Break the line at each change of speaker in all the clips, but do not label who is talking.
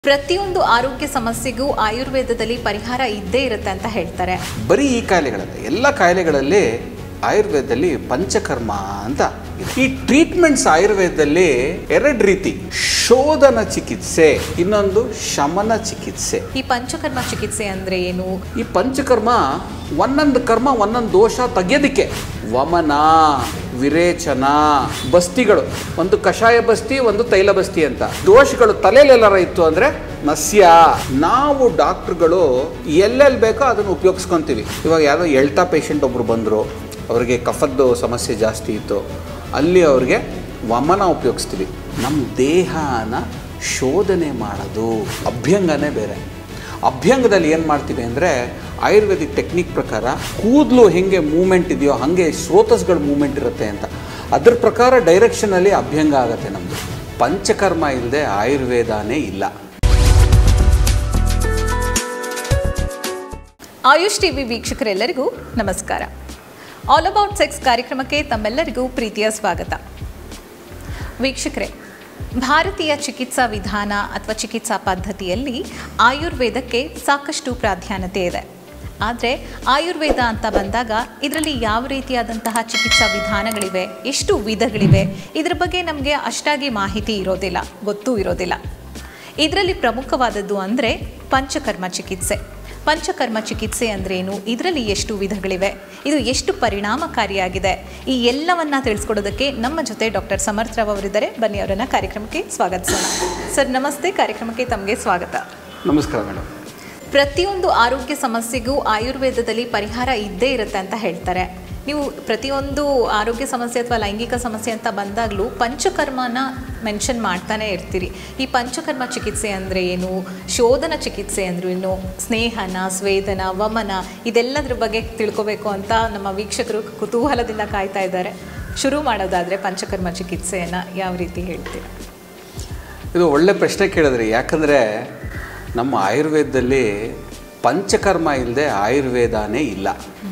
ಪ್ರತಿಯೊಂದು ಆರೋಗ್ಯ ಸಮಸ್ಯೆಗೂ ಆಯುರ್ವೇದದಲ್ಲಿ ಪರಿಹಾರ ಇದ್ದೇ ಇರುತ್ತೆ ಅಂತ ಹೇಳ್ತಾರೆ
ಬರೀ ಈ ಕಾಯಿಲೆಗಳಲ್ಲ ಎಲ್ಲ ಕಾಯಿಲೆಗಳಲ್ಲಿ ಆಯುರ್ವೇದದಲ್ಲಿ ಪಂಚಕರ್ಮ ಅಂತ ಇದೆ. ಈ ಟ್ರೀಟ್ಮೆಂಟ್ಸ್ ಆಯುರ್ವೇದದಲ್ಲಿ ಎರಡು ರೀತಿ ಶೋಧನ ಚಿಕಿತ್ಸೆ ಇನ್ನೊಂದು ಶಮನ ಚಿಕಿತ್ಸೆ
ಈ ಪಂಚಕರ್ಮ ಚಿಕಿತ್ಸೆ ಅಂದ್ರೆ ಏನು
ಈ ಪಂಚಕರ್ಮ ಒಂದೊಂದು ಕರ್ಮ ಒಂದೊಂದು ದೋಷ ತೆಗೆಯೋದಕ್ಕೆ ವಮನ ವಿರೇಚನ ಬಸ್ತಿಗಳು ಒಂದು ಕಷಾಯ ಬಸ್ತಿ ಒಂದು ತೈಲ ಬಸ್ತಿ ಅಂತ ದೋಷಗಳು ತಲೆಯಲ್ಲೆಲ್ಲಾರ ಇತ್ತು ಅಂದ್ರೆ ನಸ್ಯ ನಾವು ಡಾಕ್ಟ್ರುಗಳು ಎಲ್ಲೆಲ್ಲಿ ಬೇಕೋ ಅದನ್ನು ಉಪಯೋಗಿಸ್ಕೊಂತೀವಿ ಇವಾಗ ಯಾವುದೋ ಎಳ್ತಾ ಪೇಷಂಟ್ ಒಬ್ರು ಬಂದರು ಅವರಿಗೆ ಕಫದ್ದು ಸಮಸ್ಯೆ ಜಾಸ್ತಿ ಇತ್ತು ಅಲ್ಲಿ ಅವ್ರಿಗೆ ವಮನ ಉಪಯೋಗಿಸ್ತೀವಿ ನಮ್ಮ ದೇಹನ ಶೋಧನೆ ಮಾಡೋದು ಅಭ್ಯಂಗನೇ ಬೇರೆ ಅಭ್ಯಂಗದಲ್ಲಿ ಏನು ಮಾಡ್ತೀವಿ ಅಂದರೆ ಆಯುರ್ವೇದಿಕ್ ಟೆಕ್ನಿಕ್ ಪ್ರಕಾರ ಕೂದಲು ಹೆಂಗೆ ಮೂಮೆಂಟ್ ಇದೆಯೋ ಹಾಗೆ ಸ್ರೋತಸ್ಗಳ ಮೂಮೆಂಟ್ ಇರುತ್ತೆ ಅಂತ ಅದ್ರ ಪ್ರಕಾರ ಡೈರೆಕ್ಷನಲ್ಲಿ ಅಭ್ಯಂಗ ಆಗುತ್ತೆ ನಮ್ಮದು ಪಂಚಕರ್ಮ ಇಲ್ಲದೆ ಆಯುರ್ವೇದನೇ ಇಲ್ಲ
ಆಯುಷ್ ಟಿವಿ ವೀಕ್ಷಕರೆಲ್ಲರಿಗೂ ನಮಸ್ಕಾರ ಆಲ್ ಅಬೌಟ್ ಸೆಕ್ಸ್ ಕಾರ್ಯಕ್ರಮಕ್ಕೆ ತಮ್ಮೆಲ್ಲರಿಗೂ ಪ್ರೀತಿಯ ಸ್ವಾಗತ ವೀಕ್ಷಕರೇ ಭಾರತೀಯ ಚಿಕಿತ್ಸಾ ವಿಧಾನ ಅಥವಾ ಚಿಕಿತ್ಸಾ ಪದ್ಧತಿಯಲ್ಲಿ ಆಯುರ್ವೇದಕ್ಕೆ ಸಾಕಷ್ಟು ಪ್ರಾಧಾನ್ಯತೆ ಇದೆ ಆದರೆ ಆಯುರ್ವೇದ ಅಂತ ಬಂದಾಗ ಇದರಲ್ಲಿ ಯಾವ ರೀತಿಯಾದಂತಹ ಚಿಕಿತ್ಸಾ ವಿಧಾನಗಳಿವೆ ಎಷ್ಟು ವಿಧಗಳಿವೆ ಇದರ ಬಗ್ಗೆ ನಮಗೆ ಅಷ್ಟಾಗಿ ಮಾಹಿತಿ ಇರೋದಿಲ್ಲ ಗೊತ್ತೂ ಇರೋದಿಲ್ಲ ಇದರಲ್ಲಿ ಪ್ರಮುಖವಾದದ್ದು ಅಂದರೆ ಪಂಚಕರ್ಮ ಚಿಕಿತ್ಸೆ ಪಂಚಕರ್ಮ ಚಿಕಿತ್ಸೆ ಅಂದ್ರೇನು ಇದರಲ್ಲಿ ಎಷ್ಟು ವಿಧಗಳಿವೆ ಇದು ಎಷ್ಟು ಪರಿಣಾಮಕಾರಿಯಾಗಿದೆ ಈ ಎಲ್ಲವನ್ನ ತಿಳಿಸ್ಕೊಡೋದಕ್ಕೆ ನಮ್ಮ ಜೊತೆ ಡಾಕ್ಟರ್ ಸಮರ್ಥ್ ರಾವ್ ಅವರಿದ್ದಾರೆ ಬನ್ನಿ ಅವರನ್ನ ಕಾರ್ಯಕ್ರಮಕ್ಕೆ ಸ್ವಾಗತಿಸೋಣ ಸರ್ ನಮಸ್ತೆ ಕಾರ್ಯಕ್ರಮಕ್ಕೆ ತಮಗೆ ಸ್ವಾಗತ
ನಮಸ್ಕಾರ ಮೇಡಮ್
ಪ್ರತಿಯೊಂದು ಆರೋಗ್ಯ ಸಮಸ್ಯೆಗೂ ಆಯುರ್ವೇದದಲ್ಲಿ ಪರಿಹಾರ ಇದ್ದೇ ಇರುತ್ತೆ ಅಂತ ಹೇಳ್ತಾರೆ ನೀವು ಪ್ರತಿಯೊಂದು ಆರೋಗ್ಯ ಸಮಸ್ಯೆ ಅಥವಾ ಲೈಂಗಿಕ ಸಮಸ್ಯೆ ಅಂತ ಬಂದಾಗಲೂ ಪಂಚಕರ್ಮನ ಮೆನ್ಷನ್ ಮಾಡ್ತಾನೆ ಇರ್ತೀರಿ ಈ ಪಂಚಕರ್ಮ ಚಿಕಿತ್ಸೆ ಅಂದರೆ ಏನು ಶೋಧನ ಚಿಕಿತ್ಸೆ ಅಂದ್ರೆ ಏನು ಸ್ನೇಹನ ಸ್ವೇದನ ವಮನ ಇದೆಲ್ಲದ್ರ ಬಗ್ಗೆ ತಿಳ್ಕೊಬೇಕು ಅಂತ ನಮ್ಮ ವೀಕ್ಷಕರು ಕುತೂಹಲದಿಂದ ಕಾಯ್ತಾ ಇದ್ದಾರೆ ಶುರು ಮಾಡೋದಾದರೆ ಪಂಚಕರ್ಮ ಚಿಕಿತ್ಸೆಯನ್ನು ಯಾವ ರೀತಿ ಹೇಳ್ತೀರಾ
ಇದು ಒಳ್ಳೆ ಪ್ರಶ್ನೆ ಕೇಳಿದ್ರಿ ಯಾಕಂದರೆ ನಮ್ಮ ಆಯುರ್ವೇದದಲ್ಲಿ ಪಂಚಕರ್ಮ ಇಲ್ಲದೆ ಆಯುರ್ವೇದನೇ ಇಲ್ಲ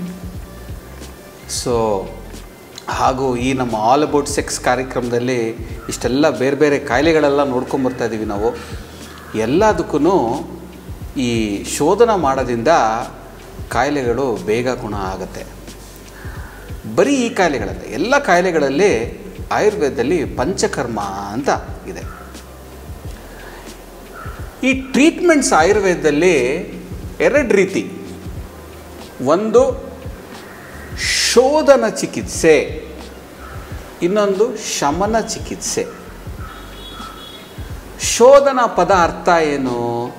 ಸೊ ಹಾಗೂ ಈ ನಮ್ಮ ಆಲ್ ಅಬೌಟ್ ಸೆಕ್ಸ್ ಕಾರ್ಯಕ್ರಮದಲ್ಲಿ ಇಷ್ಟೆಲ್ಲ ಬೇರೆ ಬೇರೆ ಕಾಯಿಲೆಗಳೆಲ್ಲ ನೋಡ್ಕೊಂಬರ್ತಾ ಇದ್ದೀವಿ ನಾವು ಎಲ್ಲದಕ್ಕೂ ಈ ಶೋಧನ ಮಾಡೋದ್ರಿಂದ ಕಾಯಿಲೆಗಳು ಬೇಗ ಗುಣ ಆಗುತ್ತೆ ಬರೀ ಈ ಕಾಯಿಲೆಗಳಲ್ಲ ಎಲ್ಲ ಕಾಯಿಲೆಗಳಲ್ಲಿ ಆಯುರ್ವೇದದಲ್ಲಿ ಪಂಚಕರ್ಮ ಅಂತ ಇದೆ ಈ ಟ್ರೀಟ್ಮೆಂಟ್ಸ್ ಆಯುರ್ವೇದದಲ್ಲಿ ಎರಡು ರೀತಿ ಒಂದು ಶೋಧನ ಚಿಕಿತ್ಸೆ ಇನ್ನೊಂದು ಶಮನ ಚಿಕಿತ್ಸೆ ಶೋಧನ ಪದ ಅರ್ಥ ಏನು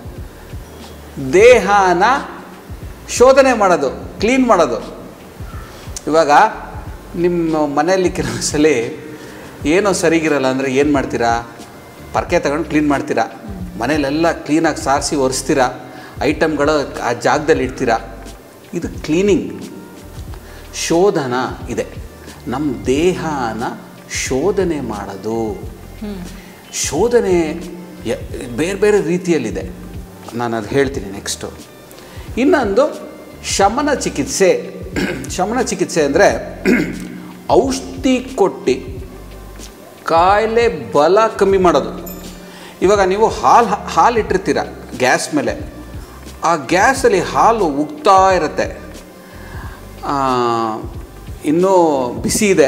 ದೇಹನ ಶೋಧನೆ ಮಾಡೋದು ಕ್ಲೀನ್ ಮಾಡೋದು ಇವಾಗ ನಿಮ್ಮ ಮನೆಯಲ್ಲಿ ಕೆಲವು ಸಲ ಏನೋ ಸರಿಗಿರಲ್ಲ ಅಂದರೆ ಏನು ಮಾಡ್ತೀರಾ ಪರ್ಕೆ ತಗೊಂಡು ಕ್ಲೀನ್ ಮಾಡ್ತೀರಾ ಮನೇಲೆಲ್ಲ ಕ್ಲೀನಾಗಿ ಸಾರಿಸಿ ಒರೆಸ್ತೀರಾ ಐಟಮ್ಗಳು ಆ ಜಾಗದಲ್ಲಿ ಇಡ್ತೀರಾ ಇದು ಕ್ಲೀನಿಂಗ್ ಶೋಧನ ಇದೆ ನಮ್ಮ ದೇಹನ ಶೋಧನೆ ಮಾಡೋದು ಶೋಧನೆ ಯ- ಬೇರೆ ಬೇರೆ ರೀತಿಯಲ್ಲಿದೆ ನಾನು ಅದು ಹೇಳ್ತೀನಿ ನೆಕ್ಸ್ಟು ಇನ್ನೊಂದು ಶಮನ ಚಿಕಿತ್ಸೆ ಶಮನ ಚಿಕಿತ್ಸೆ ಅಂದರೆ ಔಷಧಿ ಕೊಟ್ಟು ಕಾಯಿಲೆ ಬಲ ಕಮ್ಮಿ ಮಾಡೋದು ಇವಾಗ ನೀವು ಹಾಲು ಹಾಲು ಇಟ್ಟಿರ್ತೀರ ಗ್ಯಾಸ್ ಮೇಲೆ ಆ ಗ್ಯಾಸಲ್ಲಿ ಹಾಲು ಉಗ್ತಾ ಇರುತ್ತೆ ಆ, ಇನ್ನೂ ಬಿಸಿ ಇದೆ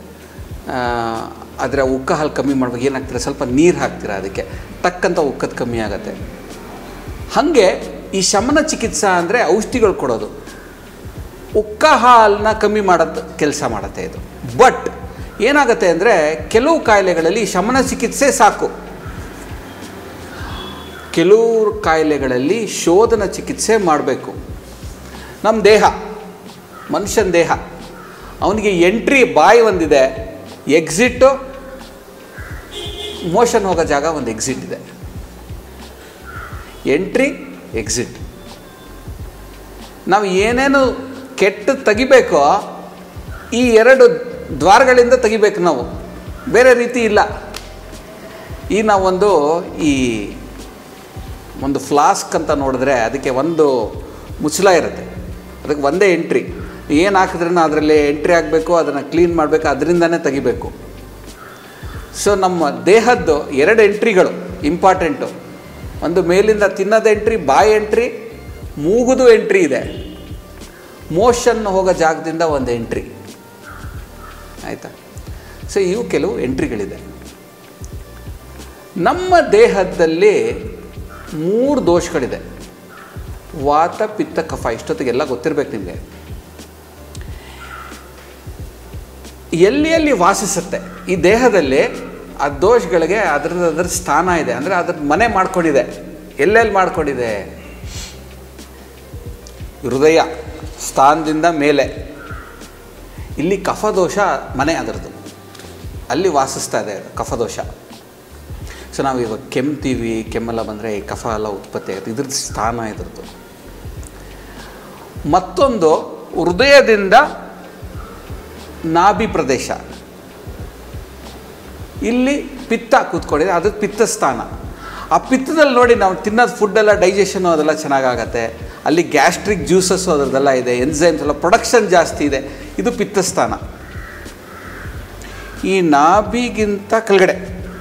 ಆದರೆ ಉಕ್ಕ ಹಾಲು ಕಮ್ಮಿ ಮಾಡ್ಬೇಕು ಏನಾಗ್ತೀರ ಸ್ವಲ್ಪ ನೀರು ಹಾಕ್ತೀರಾ ಅದಕ್ಕೆ ತಕ್ಕಂಥ ಉಕ್ಕದ ಕಮ್ಮಿ ಆಗುತ್ತೆ ಹಾಗೆ ಈ ಶಮನ ಚಿಕಿತ್ಸಾ ಅಂದರೆ ಔಷಧಿಗಳು ಕೊಡೋದು ಉಕ್ಕ ಹಾಲನ್ನ ಕಮ್ಮಿ ಮಾಡೋದು ಕೆಲಸ ಮಾಡುತ್ತೆ ಇದು ಬಟ್ ಏನಾಗುತ್ತೆ ಅಂದರೆ ಕೆಲವು ಕಾಯಿಲೆಗಳಲ್ಲಿ ಶಮನ ಚಿಕಿತ್ಸೆ ಸಾಕು ಕೆಲವು ಕಾಯಿಲೆಗಳಲ್ಲಿ ಶೋಧನ ಚಿಕಿತ್ಸೆ ಮಾಡಬೇಕು ನಮ್ಮ ದೇಹ ಮನುಷ್ಯನ ದೇಹ ಅವನಿಗೆ ಎಂಟ್ರಿ ಬಾಯಿ ಒಂದಿದೆ ಎಕ್ಸಿಟ್ಟು ಮೋಷನ್ ಹೋಗೋ ಜಾಗ ಒಂದು ಎಕ್ಸಿಟ್ ಇದೆ ಎಂಟ್ರಿ ಎಕ್ಸಿಟ್ ನಾವು ಏನೇನು ಕೆಟ್ಟು ತೆಗಿಬೇಕೋ ಈ ಎರಡು ದ್ವಾರಗಳಿಂದ ತೆಗಿಬೇಕು ನಾವು ಬೇರೆ ರೀತಿ ಇಲ್ಲ ಈ ನಾವೊಂದು ಈ ಒಂದು ಫ್ಲಾಸ್ಕ್ ಅಂತ ನೋಡಿದ್ರೆ ಅದಕ್ಕೆ ಒಂದು ಮುಚ್ಚಳ ಇರುತ್ತೆ ಅದಕ್ಕೆ ಒಂದೇ ಎಂಟ್ರಿ ಏನು ಹಾಕಿದ್ರೂ ಅದರಲ್ಲಿ ಎಂಟ್ರಿ ಆಗಬೇಕು ಅದನ್ನು ಕ್ಲೀನ್ ಮಾಡಬೇಕು ಅದರಿಂದನೇ ತೆಗಿಬೇಕು ಸೊ ನಮ್ಮ ದೇಹದ್ದು ಎರಡು ಎಂಟ್ರಿಗಳು ಇಂಪಾರ್ಟೆಂಟು ಒಂದು ಮೇಲಿಂದ ತಿನ್ನೋದು ಎಂಟ್ರಿ ಬಾಯಿ ಎಂಟ್ರಿ ಮೂಗುದು ಎಂಟ್ರಿ ಇದೆ ಮೋಷನ್ ಹೋಗೋ ಜಾಗದಿಂದ ಒಂದು ಎಂಟ್ರಿ ಆಯಿತಾ ಸೊ ಇವು ಕೆಲವು ಎಂಟ್ರಿಗಳಿದೆ ನಮ್ಮ ದೇಹದಲ್ಲಿ ಮೂರು ದೋಷಗಳಿದೆ ವಾತ ಪಿತ್ತ ಕಫ ಇಷ್ಟೊತ್ತಿಗೆಲ್ಲ ಗೊತ್ತಿರಬೇಕು ನಿಮಗೆ ಎಲ್ಲಿ ಎಲ್ಲಿ ವಾಸಿಸುತ್ತೆ ಈ ದೇಹದಲ್ಲಿ ಆ ದೋಷಗಳಿಗೆ ಅದ್ರದ್ದು ಅದ್ರ ಸ್ಥಾನ ಇದೆ ಅಂದರೆ ಅದ್ರ ಮನೆ ಮಾಡ್ಕೊಂಡಿದೆ ಎಲ್ಲೆಲ್ಲಿ ಮಾಡ್ಕೊಂಡಿದೆ ಹೃದಯ ಸ್ಥಾನದಿಂದ ಮೇಲೆ ಇಲ್ಲಿ ಕಫದೋಷ ಮನೆ ಅದರದ್ದು ಅಲ್ಲಿ ವಾಸಿಸ್ತಾ ಇದೆ ಅದು ಕಫದೋಷ ಸೊ ನಾವು ಇವಾಗ ಕೆಮ್ತೀವಿ ಕೆಮ್ಮೆಲ್ಲ ಬಂದರೆ ಈ ಕಫ ಎಲ್ಲ ಉತ್ಪತ್ತಿ ಆಗುತ್ತೆ ಇದ್ರದ್ದು ಸ್ಥಾನ ಇದ್ರದ್ದು ಮತ್ತೊಂದು ಹೃದಯದಿಂದ ನಾಭಿ ಪ್ರದೇಶ ಇಲ್ಲಿ ಪಿತ್ತ ಕೂತ್ಕೊಂಡಿದೆ ಅದು ಪಿತ್ತ ಸ್ಥಾನ ಆ ಪಿತ್ತದಲ್ಲಿ ನೋಡಿ ನಾವು ತಿನ್ನೋದು ಫುಡ್ಡೆಲ್ಲ ಡೈಜೆಷನು ಅದೆಲ್ಲ ಚೆನ್ನಾಗಾಗತ್ತೆ ಅಲ್ಲಿ ಗ್ಯಾಸ್ಟ್ರಿಕ್ ಜ್ಯೂಸಸ್ಸು ಅದರದ್ದೆಲ್ಲ ಇದೆ ಎನ್ಸೈಮ್ಸ್ ಎಲ್ಲ ಪ್ರೊಡಕ್ಷನ್ ಜಾಸ್ತಿ ಇದೆ ಇದು ಪಿತ್ತಸ್ಥಾನ ಈ ನಾಭಿಗಿಂತ ಕೆಳಗಡೆ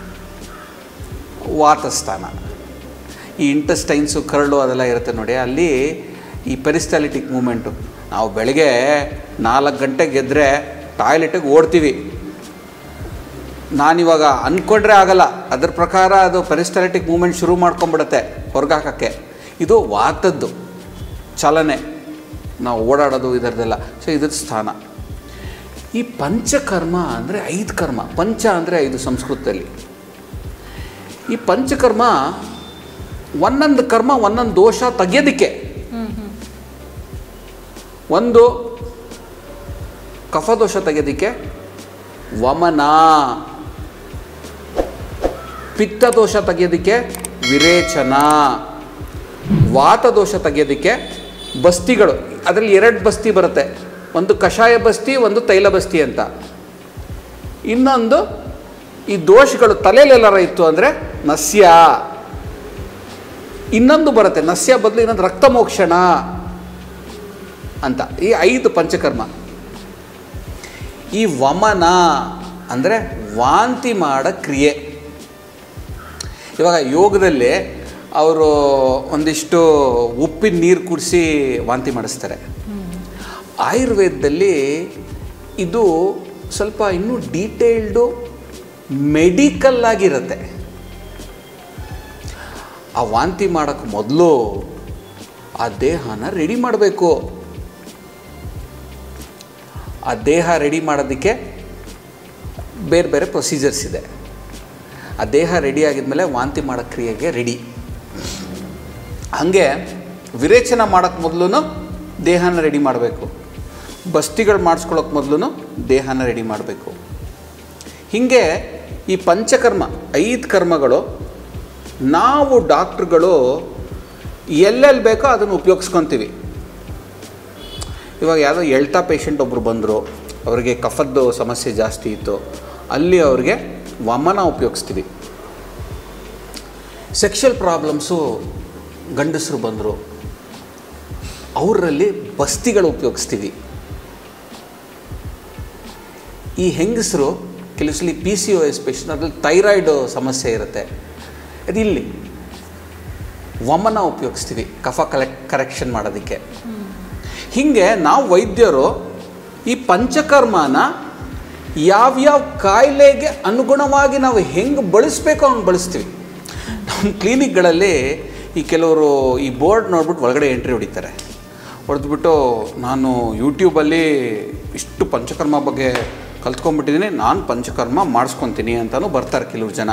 ವಾತಸ್ಥಾನ ಈ ಇಂಟೆಸ್ಟೈನ್ಸು ಕರಳು ಅದೆಲ್ಲ ಇರುತ್ತೆ ನೋಡಿ ಅಲ್ಲಿ ಈ ಪೆರಿಸ್ಟಾಲಿಟಿಕ್ ಮೂಮೆಂಟು ನಾವು ಬೆಳಗ್ಗೆ ನಾಲ್ಕು ಗಂಟೆಗೆ ಗೆದ್ದರೆ ಟಾಯ್ಲೆಟಿಗೆ ಓಡ್ತೀವಿ ನಾನಿವಾಗ ಅಂದ್ಕೊಂಡ್ರೆ ಆಗಲ್ಲ ಅದ್ರ ಪ್ರಕಾರ ಅದು ಪೆರಿಸ್ಟಾಲಿಟಿಕ್ ಮೂಮೆಂಟ್ ಶುರು ಮಾಡ್ಕೊಂಬಿಡುತ್ತೆ ಹೊರಗಾಕಕ್ಕೆ ಇದು ವಾತದ್ದು ಚಲನೆ ನಾವು ಓಡಾಡೋದು ಇದರದೆಲ್ಲ ಸೊ ಇದ್ರ ಸ್ಥಾನ ಈ ಪಂಚಕರ್ಮ ಅಂದರೆ ಐದು ಕರ್ಮ ಪಂಚ ಅಂದರೆ ಐದು ಸಂಸ್ಕೃತದಲ್ಲಿ ಈ ಪಂಚಕರ್ಮ ಒಂದೊಂದು ಕರ್ಮ ಒಂದೊಂದು ದೋಷ ತೆಗೆಯೋದಕ್ಕೆ ಒಂದು ಕಫದೋಷ ತೆಗೆಯೋದಕ್ಕೆ ವಮನ ಪಿತ್ತದೋಷ ತೆಗೆಯೋದಕ್ಕೆ ವಿರೇಚನ ವಾತದೋಷ ತೆಗೆಯೋದಕ್ಕೆ ಬಸ್ತಿಗಳು ಅದರಲ್ಲಿ ಎರಡು ಬಸ್ತಿ ಬರುತ್ತೆ ಒಂದು ಕಷಾಯ ಬಸ್ತಿ ಒಂದು ತೈಲ ಬಸ್ತಿ ಅಂತ ಇನ್ನೊಂದು ಈ ದೋಷಗಳು ತಲೆಯಲ್ಲೆಲ್ಲರ ಇತ್ತು ಅಂದರೆ ನಸ್ಯ ಇನ್ನೊಂದು ಬರುತ್ತೆ ನಸ್ಯ ಬದಲು ಇನ್ನೊಂದು ರಕ್ತಮೋಕ್ಷಣ ಅಂತ ಈ ಐದು ಪಂಚಕರ್ಮ ಈ ವಮನ ಅಂದರೆ ವಾಂತಿ ಮಾಡೋ ಕ್ರಿಯೆ ಇವಾಗ ಯೋಗದಲ್ಲಿ ಅವರು ಒಂದಿಷ್ಟು ಉಪ್ಪಿನ ನೀರು ಕುಡಿಸಿ ವಾಂತಿ ಮಾಡಿಸ್ತಾರೆ ಆಯುರ್ವೇದದಲ್ಲಿ ಇದು ಸ್ವಲ್ಪ ಇನ್ನೂ ಡೀಟೇಲ್ಡು ಮೆಡಿಕಲ್ ಆಗಿರುತ್ತೆ ಆ ವಾಂತಿ ಮಾಡೋಕ್ಕೆ ಮೊದಲು ಆ ದೇಹನ ರೆಡಿ ಮಾಡಬೇಕು ಆ ದೇಹ ರೆಡಿ ಮಾಡೋದಕ್ಕೆ ಬೇರೆ ಬೇರೆ ಪ್ರೊಸೀಜರ್ಸ್ ಇದೆ ಆ ದೇಹ ರೆಡಿ ಆಗಿದ್ಮೇಲೆ ವಾಂತಿ ಮಾಡೋ ಕ್ರಿಯೆಗೆ ರೆಡಿ ಹಾಗೆ ವಿರೇಚನ ಮಾಡೋಕ್ಕೆ ಮೊದಲು ದೇಹನ ರೆಡಿ ಮಾಡಬೇಕು ಬಸ್ತಿಗಳು ಮಾಡಿಸ್ಕೊಳ್ಳೋಕೆ ಮೊದಲು ದೇಹನ ರೆಡಿ ಮಾಡಬೇಕು ಹೀಗೆ ಈ ಪಂಚಕರ್ಮ ಐದು ಕರ್ಮಗಳು ನಾವು ಡಾಕ್ಟ್ರುಗಳು ಎಲ್ಲೆಲ್ಲಿ ಬೇಕೋ ಅದನ್ನು ಉಪಯೋಗಿಸ್ಕೊತೀವಿ ಇವಾಗ ಯಾವುದೋ ಎಳ್ತಾ ಪೇಷಂಟ್ ಒಬ್ಬರು ಬಂದರು ಅವರಿಗೆ ಕಫದ್ದು ಸಮಸ್ಯೆ ಜಾಸ್ತಿ ಇತ್ತು ಅಲ್ಲಿ ಅವ್ರಿಗೆ ವಮನ ಉಪಯೋಗಿಸ್ತೀವಿ ಸೆಕ್ಷುವಲ್ ಪ್ರಾಬ್ಲಮ್ಸು ಗಂಡಸರು ಬಂದರು ಅವರಲ್ಲಿ ಬಸ್ತಿಗಳು ಉಪಯೋಗಿಸ್ತೀವಿ ಈ ಹೆಂಗಸರು ಕೆಲವು ಸಲ P C O S patient ಅದ್ರಲ್ಲಿ ಥೈರಾಯ್ಡ್ ಸಮಸ್ಯೆ ಇರುತ್ತೆ ಅದು ಇಲ್ಲಿ ವಮನ ಉಪಯೋಗಿಸ್ತೀವಿ ಕಫ ಕಲೆಕ್ಟ್ ಕರೆಕ್ಷನ್ ಮಾಡೋದಕ್ಕೆ ಹೀಗೆ ನಾವು ವೈದ್ಯರು ಈ ಪಂಚಕರ್ಮನ ಯಾವ್ಯಾವ ಕಾಯಿಲೆಗೆ ಅನುಗುಣವಾಗಿ ನಾವು ಹೆಂಗೆ ಬಳಸಬೇಕು ಹಂಗೆ ಬಳಸ್ತೀವಿ ನಮ್ಮ ಕ್ಲಿನಿಕ್ಗಳಲ್ಲಿ ಈ ಕೆಲವರು ಈ ಬೋರ್ಡ್ ನೋಡ್ಬಿಟ್ಟು ಒಳಗಡೆ ಎಂಟ್ರಿ ಹೊಡಿತಾರೆ ಹೊಡೆದ್ಬಿಟ್ಟು ನಾನು ಯೂಟ್ಯೂಬಲ್ಲಿ ಇಷ್ಟು ಪಂಚಕರ್ಮ ಬಗ್ಗೆ ಕಲ್ತ್ಕೊಂಡ್ಬಿಟ್ಟಿದ್ದೀನಿ ನಾನು ಪಂಚಕರ್ಮ ಮಾಡಿಸ್ಕೊತೀನಿ ಅಂತಲೂ ಬರ್ತಾರೆ ಕೆಲವು ಜನ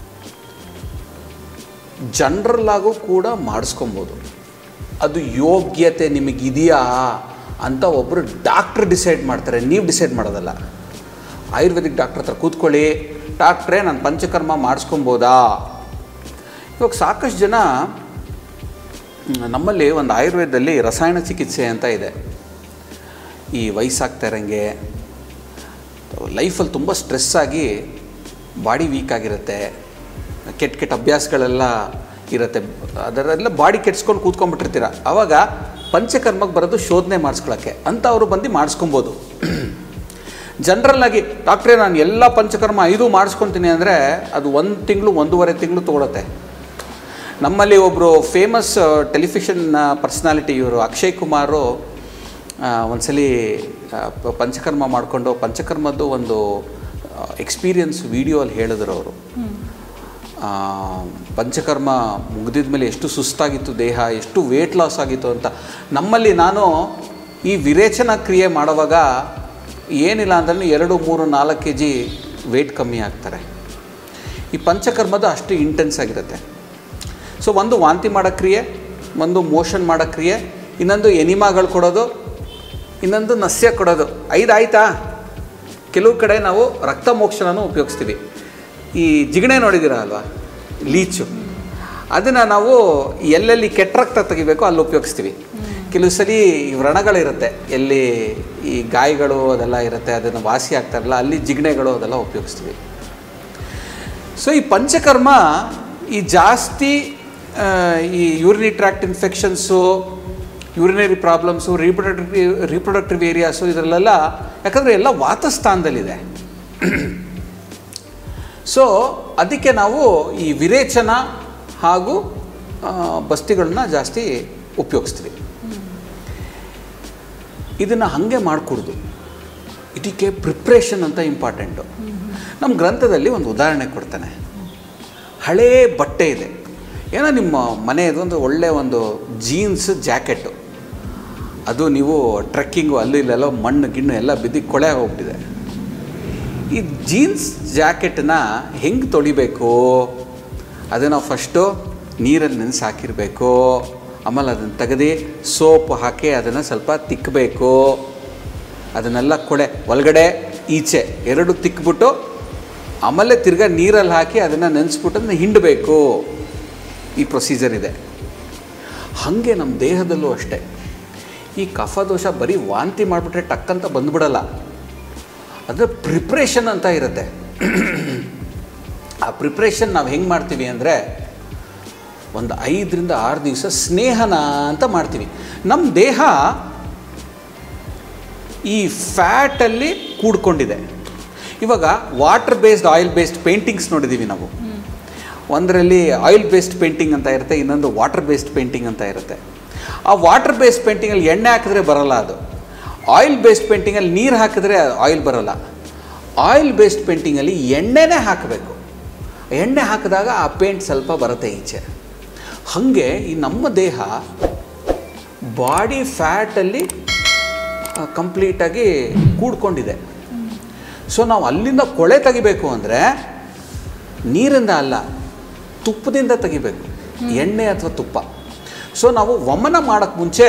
ಜನರಲ್ಲಾಗೂ ಕೂಡ ಮಾಡಿಸ್ಕೊಬೋದು ಅದು ಯೋಗ್ಯತೆ ನಿಮಗಿದೆಯಾ ಅಂತ ಒಬ್ಬರು ಡಾಕ್ಟ್ರ್ ಡಿಸೈಡ್ ಮಾಡ್ತಾರೆ ನೀವು ಡಿಸೈಡ್ ಮಾಡೋದಲ್ಲ ಆಯುರ್ವೇದಿಕ್ ಡಾಕ್ಟ್ರ್ ಹತ್ರ ಕೂತ್ಕೊಳ್ಳಿ ಡಾಕ್ಟ್ರೇ ನಾನು ಪಂಚಕರ್ಮ ಮಾಡಿಸ್ಕೊಬೋದಾ ಇವಾಗ ಸಾಕಷ್ಟು ಜನ ಮ್, ನಮ್ಮಲ್ಲಿ ಒಂದು ಆಯುರ್ವೇದದಲ್ಲಿ ರಸಾಯನ ಚಿಕಿತ್ಸೆ ಅಂತ ಇದೆ ಈ ವಯಸ್ಸಾಗ್ತಾ ಇರೋಂಗೆ ಲೈಫಲ್ಲಿ ತುಂಬ ಸ್ಟ್ರೆಸ್ ಆಗಿ ಬಾಡಿ ವೀಕ್ ಆಗಿರುತ್ತೆ ಕೆಟ್ಟ ಕೆಟ್ಟ ಅಭ್ಯಾಸಗಳೆಲ್ಲ ಇರುತ್ತೆ ಅದರೆಲ್ಲ ಬಾಡಿ ಕೆಡ್ಸ್ಕೊಂಡು ಕೂತ್ಕೊಂಡ್ಬಿಟ್ಟಿರ್ತೀರ ಆವಾಗ ಪಂಚಕರ್ಮಕ್ಕೆ ಬರೋದು ಶೋಧನೆ ಮಾಡಿಸ್ಕೊಳಕ್ಕೆ ಅಂತ ಅವರು ಬಂದು ಮಾಡಿಸ್ಕೊಬೋದು ಜನರಲ್ಲಾಗಿ ಡಾಕ್ಟ್ರೇ ನಾನು ಎಲ್ಲ ಪಂಚಕರ್ಮ ಐದು ಮಾಡಿಸ್ಕೊತೀನಿ ಅಂದರೆ ಅದು ಒಂದು ತಿಂಗಳು ಒಂದೂವರೆ ತಿಂಗಳು ತೊಗೊಳುತ್ತೆ ನಮ್ಮಲ್ಲಿ ಒಬ್ಬರು ಫೇಮಸ್ ಟೆಲಿಫಿಷನ್ ಪರ್ಸ್ನಾಲಿಟಿ ಇವರು ಅಕ್ಷಯ್ ಕುಮಾರು ಆ, ಒಂದ್ಸಲಿ ಆ, ಪ- ಪಂಚಕರ್ಮ ಮಾಡಿಕೊಂಡು ಪಂಚಕರ್ಮದ್ದು ಒಂದು ಎಕ್ಸ್ಪೀರಿಯನ್ಸ್ ವಿಡಿಯೋ ಅಲ್ಲಿ ಹೇಳಿದ್ರು ಅವರು ಆ, ಪಂಚಕರ್ಮ ಮುಗಿದಿದ ಮೇಲೆ ಎಷ್ಟು ಸುಸ್ತಾಗಿತ್ತು ದೇಹ ಎಷ್ಟು ವೇಟ್ ಲಾಸ್ ಆಗಿತ್ತು ಅಂತ ನಮ್ಮಲ್ಲಿ ನಾನು ಈ ವಿರೇಚನ ಕ್ರಿಯೆ ಮಾಡುವಾಗ ಏನಿಲ್ಲ ಅಂದ್ರೆ ಎರಡು ಮೂರು ನಾಲ್ಕು ಕೆ ಜಿ ವೇಟ್ ಕಮ್ಮಿ ಆಗ್ತಾರೆ ಈ ಪಂಚಕರ್ಮದ ಅಷ್ಟು ಇಂಟೆನ್ಸ್ ಆಗಿರುತ್ತೆ ಸೊ ಒಂದು ವಾಂತಿ ಮಾಡೋ ಕ್ರಿಯೆ ಒಂದು ಮೋಷನ್ ಮಾಡೋ ಕ್ರಿಯೆ ಇನ್ನೊಂದು ಎನಿಮಾಗಳು ಕೊಡೋದು ಇನ್ನೊಂದು ನಸ್ಯ ಕೊಡೋದು ಐದು ಆಯ್ತಾ ಕೆಲವು ಕಡೆ ನಾವು ರಕ್ತ ಮೋಕ್ಷಣನೂ ಉಪಯೋಗಿಸ್ತೀವಿ ಈ ಜಿಗಣೆ ನೋಡಿದ್ದೀರ ಅಲ್ವಾ ಲೀಚು ಅದನ್ನು ನಾವು ಎಲ್ಲೆಲ್ಲಿ ಕೆಟ್ಟ ರಕ್ತ ತೆಗಿಬೇಕೋ ಅಲ್ಲಿ ಉಪಯೋಗಿಸ್ತೀವಿ ಕೆಲವು ಸಲ ಈ ವ್ರಣಗಳಿರುತ್ತೆ ಎಲ್ಲಿ ಈ ಗಾಯಗಳು ಅದೆಲ್ಲ ಇರುತ್ತೆ ಅದನ್ನು ವಾಸಿ ಆಗ್ತಾರಲ್ಲ ಅಲ್ಲಿ ಜಿಗಣೆಗಳು ಅದೆಲ್ಲ ಉಪಯೋಗಿಸ್ತೀವಿ ಸೊ ಈ ಪಂಚಕರ್ಮ ಈ ಜಾಸ್ತಿ ಆ, ಈ urinary tract infections urinary problems reproductive reproductive areas ಇದರಲ್ಲೆಲ್ಲ ಯಾಕಂದರೆ ಎಲ್ಲ ವಾತಸ್ಥಾನದಲ್ಲಿದೆ ಸೊ ಅದಕ್ಕೆ ನಾವು ಈ ವಿರೇಚನ ಹಾಗೂ ಆ, ಬಸ್ತಿಗಳನ್ನ ಜಾಸ್ತಿ ಉಪಯೋಗಿಸ್ತೀವಿ ಇದನ್ನು ಹಾಗೆ ಮಾಡಿಕೊಡ್ದು ಇದಕ್ಕೆ ಪ್ರಿಪ್ರೇಷನ್ ಅಂತ ಇಂಪಾರ್ಟೆಂಟು ನಮ್ಮ ಗ್ರಂಥದಲ್ಲಿ ಒಂದು ಉದಾಹರಣೆ ಕೊಡ್ತಾನೆ ಹಳೇ ಬಟ್ಟೆ ಇದೆ ಏನೋ ನಿಮ್ಮ ಮನೆಯದು ಒಂದು ಒಳ್ಳೆಯ ಒಂದು ಜೀನ್ಸ್ ಜಾಕೆಟು ಅದು ನೀವು ಟ್ರೆಕ್ಕಿಂಗು ಅಲ್ಲಿ ಇಲ್ಲೆಲ್ಲ ಮಣ್ಣು ಗಿಣ್ಣು ಎಲ್ಲ ಬಿದ್ದು ಕೊಳೆ ಹೋಗ್ಬಿಟ್ಟಿದೆ ಈ ಜೀನ್ಸ್ ಜಾಕೆಟನ್ನ ಹೆಂಗೆ ತೊಳಿಬೇಕು ಅದನ್ನು ಫಸ್ಟು ನೀರಲ್ಲಿ ನೆನೆಸಿ ಹಾಕಿರಬೇಕು ಆಮೇಲೆ ಅದನ್ನು ತೆಗೆದು ಸೋಪ್ ಹಾಕಿ ಅದನ್ನು ಸ್ವಲ್ಪ ತಿಕ್ಕಬೇಕು ಅದನ್ನೆಲ್ಲ ಕೊಳೆ ಒಳಗಡೆ ಈಚೆ ಎರಡು ತಿಕ್ಬಿಟ್ಟು ಆಮೇಲೆ ತಿರ್ಗಾ ನೀರಲ್ಲಿ ಹಾಕಿ ಅದನ್ನು ನೆನೆಸ್ಬಿಟ್ಟು ಅದನ್ನು ಹಿಂಡಬೇಕು ಈ ಪ್ರೊಸೀಜರ್ ಇದೆ ಹಾಗೆ ನಮ್ಮ ದೇಹದಲ್ಲೂ ಅಷ್ಟೇ ಈ ಕಫ ದೋಷ ಬರೀ ವಾಂತಿ ಮಾಡಿಬಿಟ್ರೆ ಟಕ್ಕಂತ ಬಂದ್ಬಿಡಲ್ಲ ಅದರ ಪ್ರಿಪ್ರೇಷನ್ ಅಂತ ಇರುತ್ತೆ ಆ ಪ್ರಿಪ್ರೇಷನ್ ನಾವು ಹೆಂಗೆ ಮಾಡ್ತೀವಿ ಅಂದರೆ ಒಂದು ಐದರಿಂದ ಆರು ದಿವಸ ಸ್ನೇಹನ ಅಂತ ಮಾಡ್ತೀವಿ ನಮ್ಮ ದೇಹ ಈ ಫ್ಯಾಟಲ್ಲಿ ಕೂಡ್ಕೊಂಡಿದೆ ಇವಾಗ water based oil based paintings ನೋಡಿದ್ದೀವಿ ನಾವು ಒಂದರಲ್ಲಿ ಆಯಿಲ್ ಬೇಸ್ಡ್ ಪೇಂಟಿಂಗ್ ಅಂತ ಇರುತ್ತೆ ಇನ್ನೊಂದು ವಾಟರ್ ಬೇಸ್ಡ್ ಪೇಂಟಿಂಗ್ ಅಂತ ಇರುತ್ತೆ ಆ ವಾಟರ್ ಬೇಸ್ಡ್ ಪೇಂಟಿಂಗಲ್ಲಿ ಎಣ್ಣೆ ಹಾಕಿದ್ರೆ ಬರಲ್ಲ ಅದು ಆಯಿಲ್ ಬೇಸ್ಡ್ ಪೇಂಟಿಂಗಲ್ಲಿ ನೀರು ಹಾಕಿದ್ರೆ ಆಯಿಲ್ ಬರಲ್ಲ ಆಯಿಲ್ ಬೇಸ್ಡ್ ಪೇಂಟಿಂಗಲ್ಲಿ ಎಣ್ಣೆನೇ ಹಾಕಬೇಕು ಎಣ್ಣೆ ಹಾಕಿದಾಗ ಆ ಪೇಂಟ್ ಸ್ವಲ್ಪ ಬರುತ್ತೆ ಈಚೆ ಹಾಗೆ ಈ ನಮ್ಮ ದೇಹ ಬಾಡಿ ಫ್ಯಾಟಲ್ಲಿ ಕಂಪ್ಲೀಟಾಗಿ ಕೂಡ್ಕೊಂಡಿದೆ ಸೊ ನಾವು ಅಲ್ಲಿಂದ ಕೊಳೆ ತೆಗಿಬೇಕು ಅಂದರೆ ನೀರಿಂದ ಅಲ್ಲ ತುಪ್ಪದಿಂದ ತೆಗಿಬೇಕು ಎಣ್ಣೆ ಅಥವಾ ತುಪ್ಪ ಸೊ ನಾವು ವಮನ ಮಾಡೋಕ್ಕೆ ಮುಂಚೆ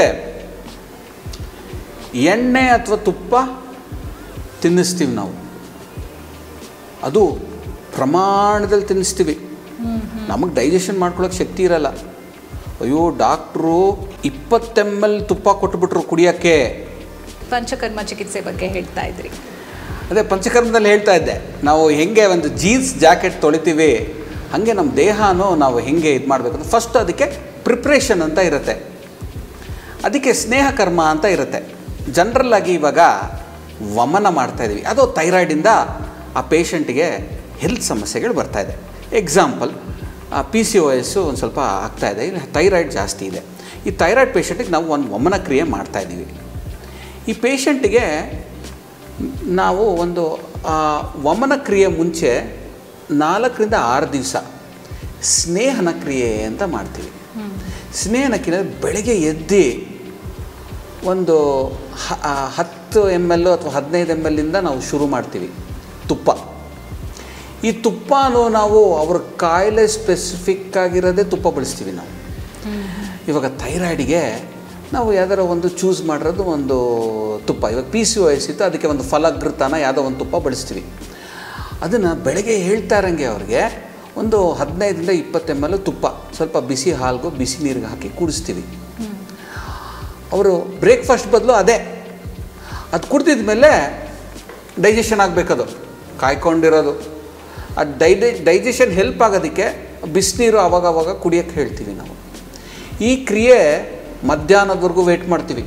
ಎಣ್ಣೆ ಅಥವಾ ತುಪ್ಪ ತಿನ್ನಿಸ್ತೀವಿ ನಾವು ಅದು ಪ್ರಮಾಣದಲ್ಲಿ ತಿನ್ನಿಸ್ತೀವಿ ನಮಗೆ ಡೈಜೆಷನ್ ಮಾಡ್ಕೊಳ್ಳೋಕೆ ಶಕ್ತಿ ಇರಲ್ಲ ಅಯ್ಯೋ ಡಾಕ್ಟ್ರು ಇಪ್ಪತ್ತು ಎಮ್ ಎಲ್ ತುಪ್ಪ ಕೊಟ್ಬಿಟ್ರು ಕುಡಿಯೋಕ್ಕೆ
ಪಂಚಕರ್ಮ ಚಿಕಿತ್ಸೆ ಬಗ್ಗೆ ಹೇಳ್ತಾ ಇದ್ರಿ
ಅದೇ ಪಂಚಕರ್ಮದಲ್ಲಿ ಹೇಳ್ತಾ ಇದ್ದೆ ನಾವು ಹೆಂಗೆ ಒಂದು ಜೀನ್ಸ್ ಜಾಕೆಟ್ ತೊಳಿತೀವಿ ಹಾಗೆ ನಮ್ಮ ದೇಹನೂ ನಾವು ಹೆಂಗೆ ಇದು ಮಾಡಬೇಕು ಅಂತ ಫಸ್ಟ್ ಅದಕ್ಕೆ ಪ್ರಿಪ್ರೇಷನ್ ಅಂತ ಇರುತ್ತೆ ಅದಕ್ಕೆ ಸ್ನೇಹ ಕರ್ಮ ಅಂತ ಇರುತ್ತೆ ಜನರಲ್ ಆಗಿ ಇವಾಗ ವಮನ ಮಾಡ್ತಾ ಇದೀವಿ ಅದು ಥೈರಾಯ್ಡಿಂದ ಆ ಪೇಷಂಟಿಗೆ ಹೆಲ್ತ್ ಸಮಸ್ಯೆಗಳು ಬರ್ತಾ ಇದೆ example P C O S ಒಂದು ಸ್ವಲ್ಪ ಆಗ್ತಾ ಇದೆ ಇಲ್ಲಿ ಥೈರಾಯ್ಡ್ ಜಾಸ್ತಿ ಇದೆ ಈ ಥೈರಾಯ್ಡ್ ಪೇಷಂಟಿಗೆ ನಾವು ಒಂದು ವಮನ ಕ್ರಿಯೆ ಮಾಡ್ತಾ ಇದ್ದೀವಿ ಈ ಪೇಷಂಟಿಗೆ ನಾವು ಒಂದು ಆ, ವಮನ ಕ್ರಿಯೆ ಮುಂಚೆ ನಾಲ್ಕರಿಂದ ಆರು ದಿವಸ ಸ್ನೇಹನ ಕ್ರಿಯೆ ಅಂತ ಮಾಡ್ತೀವಿ ಸ್ನೇಹನ ಕ್ರಿಯೆ ಬೆಳಗ್ಗೆ ಎದ್ದು ಒಂದು ಹ- ಆ, ಹತ್ತು ಎಮ್ ಎಲ್ ಅಥವಾ ಹದಿನೈದು ಎಮ್ ಎಲ್ಲಿಂದ ನಾವು ಶುರು ಮಾಡ್ತೀವಿ ತುಪ್ಪ ಈ ತುಪ್ಪನೂ ನಾವು ಅವ್ರ ಕಾಯಿಲೆ ಸ್ಪೆಸಿಫಿಕ್ ಆಗಿರೋದೇ ತುಪ್ಪ ಬಳಸ್ತೀವಿ ನಾವು ಇವಾಗ ಥೈರಾಯ್ಡಿಗೆ ನಾವು ಯಾವ್ದಾರ ಒಂದು ಚೂಸ್ ಮಾಡಿರೋದು ಒಂದು ತುಪ್ಪ ಇವಾಗ ಪಿ ಸಿ ಒ ಎಸ್ ಇತ್ತು ಅದಕ್ಕೆ ಒಂದು ಫಲಗೃತನ ಯಾವುದೋ ಒಂದು ತುಪ್ಪ ಬಳಸ್ತೀವಿ ಅದನ್ನು ಬೆಳಗ್ಗೆ ಹೇಳ್ತಾ ಇರಂಗೆ ಅವ್ರಿಗೆ ಒಂದು ಹದಿನೈದರಿಂದ ಇಪ್ಪತ್ತು ಎಮ್ ಎಲ್ ತುಪ್ಪ ಸ್ವಲ್ಪ ಬಿಸಿ ಹಾಲ್ಗು ಬಿಸಿ ನೀರಿಗೆ ಹಾಕಿ ಕುಡಿಸ್ತೀವಿ ಅವರು ಬ್ರೇಕ್ಫಾಸ್ಟ್ ಬದಲು ಅದೇ ಅದು ಕುಡ್ದಿದ ಮೇಲೆ ಡೈಜೆಷನ್ ಆಗಬೇಕದು ಕಾಯ್ಕೊಂಡಿರೋದು ಅದು ಡೈಡೆ ಡೈಜೆಷನ್ ಹೆಲ್ಪ್ ಆಗೋದಕ್ಕೆ ಬಿಸಿನೀರು ಆವಾಗ ಆವಾಗ ಕುಡಿಯೋಕ್ಕೆ ಹೇಳ್ತೀವಿ ನಾವು ಈ ಕ್ರಿಯೆ ಮಧ್ಯಾಹ್ನದವರೆಗೂ ವೇಟ್ ಮಾಡ್ತೀವಿ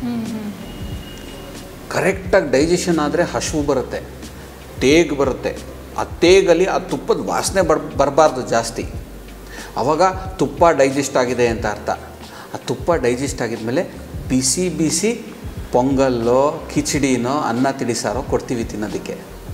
ಕರೆಕ್ಟಾಗಿ ಡೈಜೆಷನ್ ಆದರೆ ಹಸಿವು ಬರುತ್ತೆ ತೇಗ್ ಬರುತ್ತೆ ಆ ತೇಗಲ್ಲಿ ಆ ತುಪ್ಪದ ವಾಸನೆ ಬರ್ ಬರಬಾರ್ದು ಜಾಸ್ತಿ ಆವಾಗ ತುಪ್ಪ ಡೈಜೆಸ್ಟ್ ಆಗಿದೆ ಅಂತ ಅರ್ಥ ಆ ತುಪ್ಪ ಡೈಜೆಸ್ಟ್ ಆಗಿದ್ಮೇಲೆ ಬಿಸಿ ಬಿಸಿ ಪೊಂಗಲ್ಲೋ ಕಿಚಡಿನೋ ಅನ್ನ ತಿಳಿಸಾರೋ ಕೊಡ್ತೀವಿ ತಿನ್ನೋದಕ್ಕೆ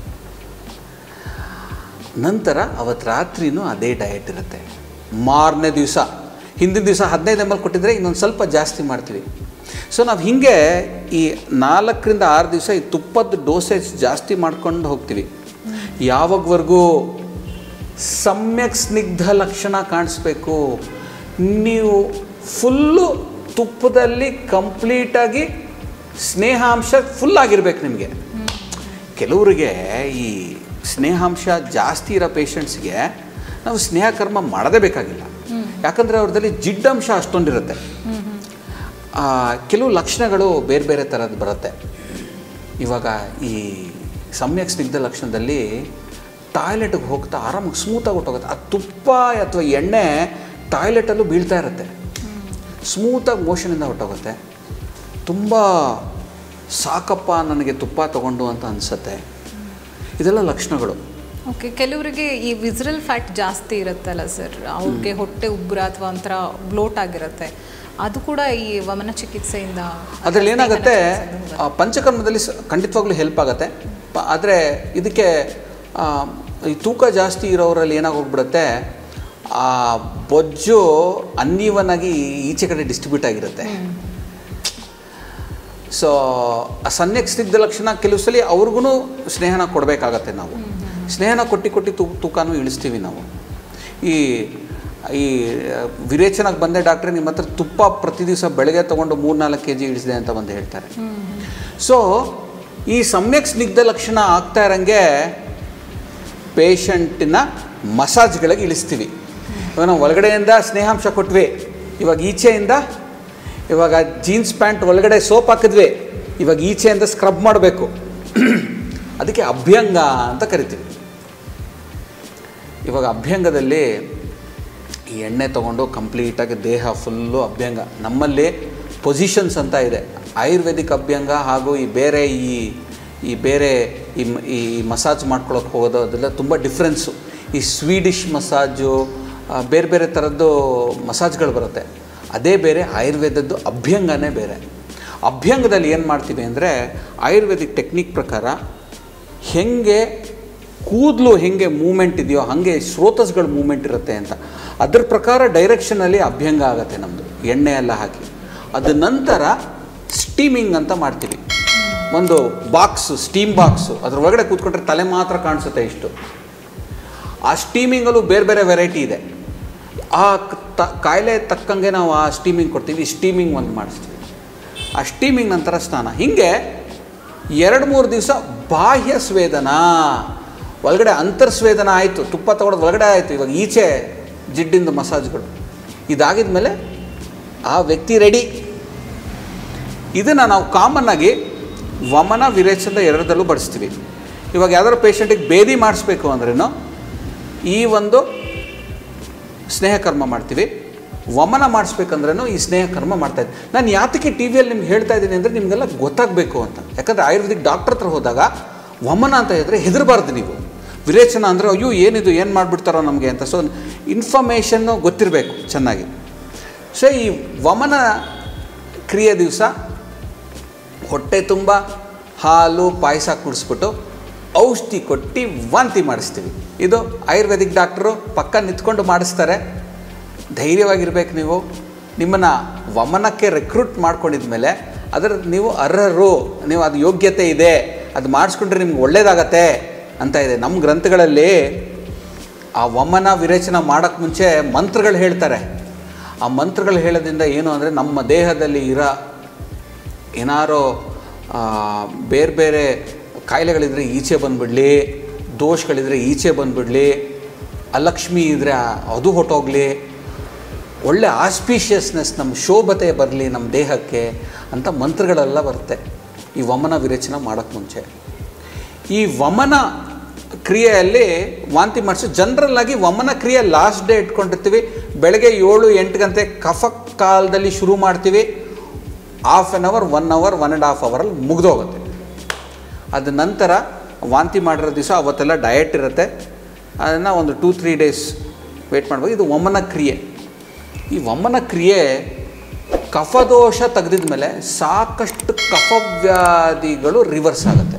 ನಂತರ ಅವತ್ತು ರಾತ್ರಿನೂ ಅದೇ ಡಯಟ್ ಇರುತ್ತೆ ಮಾರನೇ ದಿವಸ ಹಿಂದಿನ ದಿವಸ ಹದಿನೈದು ಎಮ್ ಎಲ್ ಕೊಟ್ಟಿದ್ರೆ ಇನ್ನೊಂದು ಸ್ವಲ್ಪ ಜಾಸ್ತಿ ಮಾಡ್ತೀವಿ ಸೊ ನಾವು ಹೀಗೆ ಈ ನಾಲ್ಕರಿಂದ ಆರು ದಿವಸ ಈ ತುಪ್ಪದ ಡೋಸೇಜ್ ಜಾಸ್ತಿ ಮಾಡ್ಕೊಂಡು ಹೋಗ್ತೀವಿ ಯಾವಾಗವರೆಗೂ ಸಮ್ಯಕ್ ಸ್ನಿಗ್ಧ ಲಕ್ಷಣ ಕಾಣಿಸ್ಬೇಕು ನೀವು ಫುಲ್ಲು ತುಪ್ಪದಲ್ಲಿ ಕಂಪ್ಲೀಟಾಗಿ ಸ್ನೇಹಾಂಶ ಫುಲ್ ಆಗಿರ್ಬೇಕು ನಿಮಗೆ ಕೆಲವರಿಗೆ ಈ ಸ್ನೇಹಾಂಶ ಜಾಸ್ತಿ ಇರೋ ಪೇಷಂಟ್ಸ್ಗೆ ನಾವು ಸ್ನೇಹ ಕರ್ಮ ಮಾಡದೇ ಬೇಕಾಗಿಲ್ಲ ಯಾಕಂದರೆ ಅವ್ರದಲ್ಲಿ ಜಿಡ್ಡಂಶ ಅಷ್ಟೊಂದಿರುತ್ತೆ ಆ, ಕೆಲವು ಲಕ್ಷಣಗಳು ಬೇರೆ ಬೇರೆ ಥರದ್ದು ಬರುತ್ತೆ ಇವಾಗ ಈ ಸಮ್ಯಕ್ ಸ್ನಿಗ್ಧ ಲಕ್ಷಣದಲ್ಲಿ ಟಾಯ್ಲೆಟ್ಗೆ ಹೋಗ್ತಾ ಆರಾಮಾಗಿ ಸ್ಮೂತಾಗಿ ಹೊಟ್ಟೋಗುತ್ತೆ ಆ ತುಪ್ಪ ಅಥವಾ ಎಣ್ಣೆ ಟಾಯ್ಲೆಟಲ್ಲೂ ಬೀಳ್ತಾ ಇರುತ್ತೆ ಸ್ಮೂತಾಗಿ ಮೋಷನಿಂದ ಹೊಟ್ಟೋಗುತ್ತೆ ತುಂಬ ಸಾಕಪ್ಪ ನನಗೆ ತುಪ್ಪ ತಗೊಂಡು ಅಂತ ಅನಿಸುತ್ತೆ ಇದೆಲ್ಲ ಲಕ್ಷಣಗಳು
ಓಕೆ ಕೆಲವರಿಗೆ ಈ ವಿಸ್ರಲ್ ಫ್ಯಾಟ್ ಜಾಸ್ತಿ ಇರುತ್ತಲ್ಲ ಸರ್ ಅವ್ರಿಗೆ ಹೊಟ್ಟೆ ಉಬ್ಬರ ಅಥವಾ ಒಂಥರ ಬ್ಲೋಟ್ ಆಗಿರುತ್ತೆ ಅದು ಕೂಡ ಈ ವಮನ ಚಿಕಿತ್ಸೆಯಿಂದ
ಅದರಲ್ಲಿ ಏನಾಗುತ್ತೆ ಆ, ಪಂಚಕರ್ಮದಲ್ಲಿ ಸ- ಖಂಡಿತವಾಗ್ಲೂ ಹೆಲ್ಪ್ ಆಗುತ್ತೆ ಪ- ಆದರೆ ಇದಕ್ಕೆ ಆ, ಈ ತೂಕ ಜಾಸ್ತಿ ಇರೋರಲ್ಲಿ ಏನಾಗೋಗ್ಬಿಡುತ್ತೆ ಆ ಬೊಜ್ಜು ಅನ್ನೀವನ್ ಆಗಿ ಈಚೆ ಕಡೆ ಡಿಸ್ಟ್ರಿಬ್ಯೂಟ್ ಆಗಿರುತ್ತೆ ಸೊ ಆ ಸನ್ಯಕ್ ಸ್ನಿಗ್ಧ ಲಕ್ಷಣ ಕೆಲವು ಸಲ ಅವ್ರಿಗೂ ಸ್ನೇಹನ ಕೊಡಬೇಕಾಗತ್ತೆ ನಾವು ಸ್ನೇಹನ ಕೊಟ್ಟು ಕೊಟ್ಟು ತೂ ತೂಕನೂ ಇಳಿಸ್ತೀವಿ ನಾವು ಈ ಈ ವಿರೇಚನಕ್ಕೆ ಬಂದೆ ಡಾಕ್ಟ್ರೆ ನಿಮ್ಮ ಹತ್ರ ತುಪ್ಪ ಪ್ರತಿ ದಿವಸ ಬೆಳಗ್ಗೆ ತೊಗೊಂಡು ಮೂರು ನಾಲ್ಕು ಕೆ ಜಿ ಇಳಿಸಿದೆ ಅಂತ ಬಂದು ಹೇಳ್ತಾರೆ ಸೊ ಈ ಸಮ್ಯಕ್ ಸ್ನಿಗ್ಧ ಲಕ್ಷಣ ಆಗ್ತಾ ಇರೋಂಗೆ ಪೇಷಂಟಿನ ಮಸಾಜ್ಗಳಿಗೆ ಇಳಿಸ್ತೀವಿ ಇವಾಗ ನಾವು ಒಳಗಡೆಯಿಂದ ಸ್ನೇಹಾಂಶ ಕೊಟ್ವಿ ಇವಾಗ ಈಚೆಯಿಂದ ಇವಾಗ ಜೀನ್ಸ್ ಪ್ಯಾಂಟ್ ಒಳಗಡೆ ಸೋಪ್ ಹಾಕಿದ್ವಿ ಇವಾಗ ಈಚೆಯಿಂದ ಸ್ಕ್ರಬ್ ಮಾಡಬೇಕು ಅದಕ್ಕೆ ಅಭ್ಯಂಗ ಅಂತ ಕರಿತೀವಿ ಇವಾಗ ಅಭ್ಯಂಗದಲ್ಲಿ ಈ ಎಣ್ಣೆ ತೊಗೊಂಡು ಕಂಪ್ಲೀಟಾಗಿ ದೇಹ ಫುಲ್ಲು ಅಭ್ಯಂಗ ನಮ್ಮಲ್ಲಿ ಪೊಸಿಷನ್ಸ್ ಅಂತ ಇದೆ ಆಯುರ್ವೇದಿಕ್ ಅಭ್ಯಂಗ ಹಾಗೂ ಈ ಬೇರೆ ಈ ಈ ಬೇರೆ ಈ ಮ- ಈ ಮಸಾಜ್ ಮಾಡ್ಕೊಳಕ್ಕೆ ಹೋಗೋದು ಅದೆಲ್ಲ ತುಂಬ ಡಿಫ್ರೆನ್ಸು ಈ ಸ್ವೀಡಿಷ್ ಮಸಾಜು ಆ, ಬೇರೆ ಬೇರೆ ಥರದ್ದು ಮಸಾಜ್ಗಳು ಬರುತ್ತೆ ಅದೇ ಬೇರೆ ಆಯುರ್ವೇದದ್ದು ಅಭ್ಯಂಗನೇ ಬೇರೆ ಅಭ್ಯಂಗದಲ್ಲಿ ಏನು ಮಾಡ್ತೀವಿ ಅಂದರೆ ಆಯುರ್ವೇದಿಕ್ ಟೆಕ್ನಿಕ್ ಪ್ರಕಾರ ಹೆಂಗೆ ಕೂದಲು ಹೆಂಗೆ ಮೂಮೆಂಟ್ ಇದೆಯೋ ಹಾಗೆ ಸ್ರೋತಸ್ಗಳ ಮೂಮೆಂಟ್ ಇರುತ್ತೆ ಅಂತ ಅದ್ರ ಪ್ರಕಾರ ಡೈರೆಕ್ಷನಲ್ಲಿ ಅಭ್ಯಂಗ ಆಗುತ್ತೆ ನಮ್ಮದು ಎಣ್ಣೆ ಎಲ್ಲ ಹಾಕಿ ಅದ ನಂತರ ಸ್ಟೀಮಿಂಗ್ ಅಂತ ಮಾಡ್ತೀವಿ ಒಂದು ಬಾಕ್ಸು ಸ್ಟೀಮ್ ಬಾಕ್ಸು ಅದ್ರ ಒಳಗಡೆ ಕೂತ್ಕೊಂಡ್ರೆ ತಲೆ ಮಾತ್ರ ಕಾಣಿಸುತ್ತೆ ಇಷ್ಟು ಆ ಸ್ಟೀಮಿಂಗಲ್ಲೂ ಬೇರೆ ಬೇರೆ ವೆರೈಟಿ ಇದೆ ಆ ಕ- ತ ಕಾಯಿಲೆ ತಕ್ಕಂಗೆ ನಾವು ಆ ಸ್ಟೀಮಿಂಗ್ ಕೊಡ್ತೀವಿ ಸ್ಟೀಮಿಂಗ್ ಒಂದು ಮಾಡಿಸ್ತೀವಿ ಆ ಸ್ಟೀಮಿಂಗ್ ನಂತರ ಸ್ನಾನ ಹೀಗೆ ಎರಡು ಮೂರು ದಿವಸ ಬಾಹ್ಯ ಸ್ವೇದನ ಒಳಗಡೆ ಅಂತರ್ಸ್ವೇದನ ಆಯಿತು ತುಪ್ಪ ತಗೊಳ್ಳೋದು ಒಳಗಡೆ ಆಯಿತು ಇವಾಗ ಈಚೆ ಜಿಡ್ಡಿಂದು ಮಸಾಜ್ಗಳು ಇದಾಗಿದ ಮೇಲೆ ಆ ವ್ಯಕ್ತಿ ರೆಡಿ ಇದನ್ನು ನಾವು ಕಾಮನ್ ಆಗಿ ವಮನ ವಿರೇಚನದ ಎರಡರಲ್ಲೂ ಬಳಸ್ತೀವಿ ಇವಾಗ ಯಾವ್ದಾದ್ರು ಪೇಷಂಟಿಗೆ ಬೇದಿ ಮಾಡಿಸ್ಬೇಕು ಅಂದ್ರೇನು ಈ ಒಂದು ಸ್ನೇಹ ಕರ್ಮ ಮಾಡ್ತೀವಿ ವಮನ ಮಾಡಿಸ್ಬೇಕಂದ್ರೂ ಈ ಸ್ನೇಹ ಕರ್ಮ ಮಾಡ್ತಾ ಇದ್ದೆ ನಾನು ಯಾತಕ್ಕೆ ಟಿ ವಿಯಲ್ಲಿ ನಿಮ್ಗೆ ಹೇಳ್ತಾ ಇದ್ದೀನಿ ಅಂದರೆ ನಿಮಗೆಲ್ಲ ಗೊತ್ತಾಗಬೇಕು ಅಂತ ಯಾಕಂದರೆ ಆಯುರ್ವೇದಿಕ್ ಡಾಕ್ಟರ್ ಹತ್ರ ಹೋದಾಗ ವಮನ ಅಂತ ಹೇಳಿದ್ರೆ ಹೆದರಬಾರ್ದು ನೀವು ವಿರೇಚನ ಅಂದರೆ ಅಯ್ಯೋ ಏನಿದು ಏನು ಮಾಡಿಬಿಡ್ತಾರೋ ನಮಗೆ ಅಂತ ಸೊ ಇನ್ಫಾರ್ಮೇಷನ್ನು ಗೊತ್ತಿರಬೇಕು ಚೆನ್ನಾಗಿ ಸೊ ಈ ವಮನ ಕ್ರಿಯೆ ದಿವಸ ಹೊಟ್ಟೆ ತುಂಬ ಹಾಲು ಪಾಯಸ ಕುಡಿಸ್ಬಿಟ್ಟು ಔಷಧಿ ಕೊಟ್ಟು ವಾಂತಿ ಮಾಡಿಸ್ತೀವಿ ಇದು ಆಯುರ್ವೇದಿಕ್ ಡಾಕ್ಟ್ರು ಪಕ್ಕ ನಿಂತ್ಕೊಂಡು ಮಾಡಿಸ್ತಾರೆ ಧೈರ್ಯವಾಗಿರ್ಬೇಕು ನೀವು ನಿಮ್ಮನ್ನು ವಮನಕ್ಕೆ ರೆಕ್ರೂಟ್ ಮಾಡ್ಕೊಂಡಿದ್ಮೇಲೆ ಅದರ ನೀವು ಅರ್ಹರು ನೀವು ಅದು ಯೋಗ್ಯತೆ ಇದೆ ಅದು ಮಾಡಿಸ್ಕೊಂಡ್ರೆ ನಿಮ್ಗೆ ಒಳ್ಳೇದಾಗತ್ತೆ ಅಂತ ಇದೆ ನಮ್ಮ ಗ್ರಂಥಗಳಲ್ಲಿ ಆ ವಮನ ವಿರೇಚನ ಮಾಡೋಕ್ಕೆ ಮುಂಚೆ ಮಂತ್ರಗಳು ಹೇಳ್ತಾರೆ ಆ ಮಂತ್ರಗಳು ಹೇಳೋದ್ರಿಂದ ಏನು ಅಂದರೆ ನಮ್ಮ ದೇಹದಲ್ಲಿ ಇರೋ ಏನಾರೋ ಆ, ಬೇರೆ ಬೇರೆ ಕಾಯಿಲೆಗಳಿದ್ರೆ ಈಚೆ ಬಂದುಬಿಡಲಿ ದೋಷಗಳಿದ್ರೆ ಈಚೆ ಬಂದುಬಿಡಲಿ ಅಲಕ್ಷ್ಮಿ ಇದ್ದರೆ ಅದು ಹೊಟ್ಟೋಗ್ಲಿ ಒಳ್ಳೆ ಆಸ್ಪೀಷಿಯಸ್ನೆಸ್ ನಮ್ಮ ಶೋಭತೆ ಬರಲಿ ನಮ್ಮ ದೇಹಕ್ಕೆ ಅಂತ ಮಂತ್ರಗಳೆಲ್ಲ ಬರುತ್ತೆ ಈ ವಮನ ವಿರೇಚನ ಮಾಡೋಕ್ಕೆ ಮುಂಚೆ ಈ ವಮನ ಕ್ರಿಯೆಯಲ್ಲಿ ವಾಂತಿ ಮಾಡಿಸೋ ಜನರಲ್ ಆಗಿ ವಮನ ಕ್ರಿಯೆ ಲಾಸ್ಟ್ ಡೇ ಇಟ್ಕೊಂಡಿರ್ತೀವಿ ಬೆಳಗ್ಗೆ ಏಳು ಎಂಟು ಗಂಟೆ ಕಫ ಕಾಲದಲ್ಲಿ ಶುರು ಮಾಡ್ತೀವಿ half an hour one hour one and half ಅವರಲ್ಲಿ ಮುಗ್ದೋಗುತ್ತೆ ಅದ ನಂತರ ವಾಂತಿ ಮಾಡಿರೋ ದಿವಸ ಅವತ್ತೆಲ್ಲ ಡಯಟ್ ಇರುತ್ತೆ ಅದನ್ನು ಒಂದು ಟೂ ತ್ರೀ ಡೇಸ್ ವೇಟ್ ಮಾಡ್ಬೇಕು ಇದು ವಮನ ಕ್ರಿಯೆ ಈ ವಮನ ಕ್ರಿಯೆ ಕಫದೋಷ ತೆಗೆದಿದ ಮೇಲೆ ಸಾಕಷ್ಟು ಕಫವ್ಯಾಧಿಗಳು ರಿವರ್ಸ್ ಆಗುತ್ತೆ